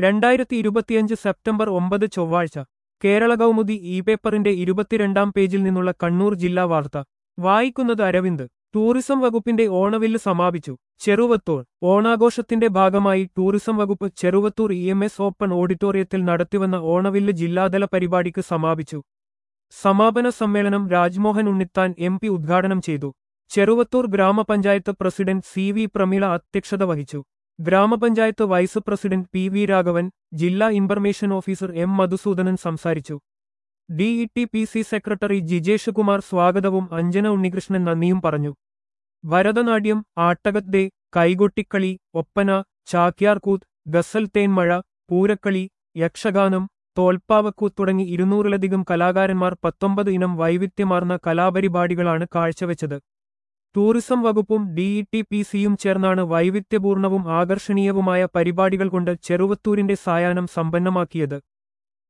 രണ്ടായിരത്തി ഇരുപത്തിയഞ്ച് സെപ്റ്റംബർ ഒമ്പത് ചൊവ്വാഴ്ച കേരള കൗമുദി ഇ പേപ്പറിന്റെ ഇരുപത്തിരണ്ടാം പേജിൽ നിന്നുള്ള കണ്ണൂർ ജില്ലാ വാർത്ത വായിക്കുന്നത് അരവിന്ദ് ടൂറിസം വകുപ്പിന്റെ ഓണവില്ല് സമാപിച്ചു ചെറുവത്തൂർ ഓണാഘോഷത്തിന്റെ ഭാഗമായി ടൂറിസം വകുപ്പ് Cheruvathur E M S open ഓഡിറ്റോറിയത്തിൽ നടത്തിവന്ന ഓണവില്ല് ജില്ലാതല പരിപാടിക്ക് സമാപിച്ചു സമാപന സമ്മേളനം രാജ്മോഹൻ ഉണ്ണിത്താൻ എം പി ഉദ്ഘാടനം ചെയ്തു ചെറുവത്തൂർ ഗ്രാമപഞ്ചായത്ത് പ്രസിഡന്റ് സി വി പ്രമീള അധ്യക്ഷത വഹിച്ചു ഗ്രാമപഞ്ചായത്ത് vice president P V Raghavan ജില്ലാ ഇൻഫർമേഷൻ ഓഫീസർ എം മധുസൂദനൻ സംസാരിച്ചു D E T P C secretary Jijesh Kumar സ്വാഗതവും അഞ്ജന ഉണ്ണികൃഷ്ണൻ നന്ദിയും പറഞ്ഞു ഭരതനാട്യം ആട്ടകത്തെ കൈകൊട്ടിക്കളി ഒപ്പന ചാക്യാർകൂത്ത് ഗസൽ തേൻമഴ പൂരക്കളി യക്ഷഗാനം തോൽപ്പാവക്കൂത്ത് തുടങ്ങി ഇരുന്നൂറിലധികം കലാകാരന്മാർ പത്തൊമ്പത് ഇനം വൈവിധ്യമാർന്ന കലാപരിപാടികളാണ് കാഴ്ചവെച്ചത് ടൂറിസം വകുപ്പും ഡി ഇ ടി പി സിയും ചേർന്നാണ് വൈവിധ്യപൂർണവും ആകർഷണീയവുമായ പരിപാടികൾ കൊണ്ട് ചെറുവത്തൂരിന്റെ സായാഹ്നം സമ്പന്നമാക്കിയത്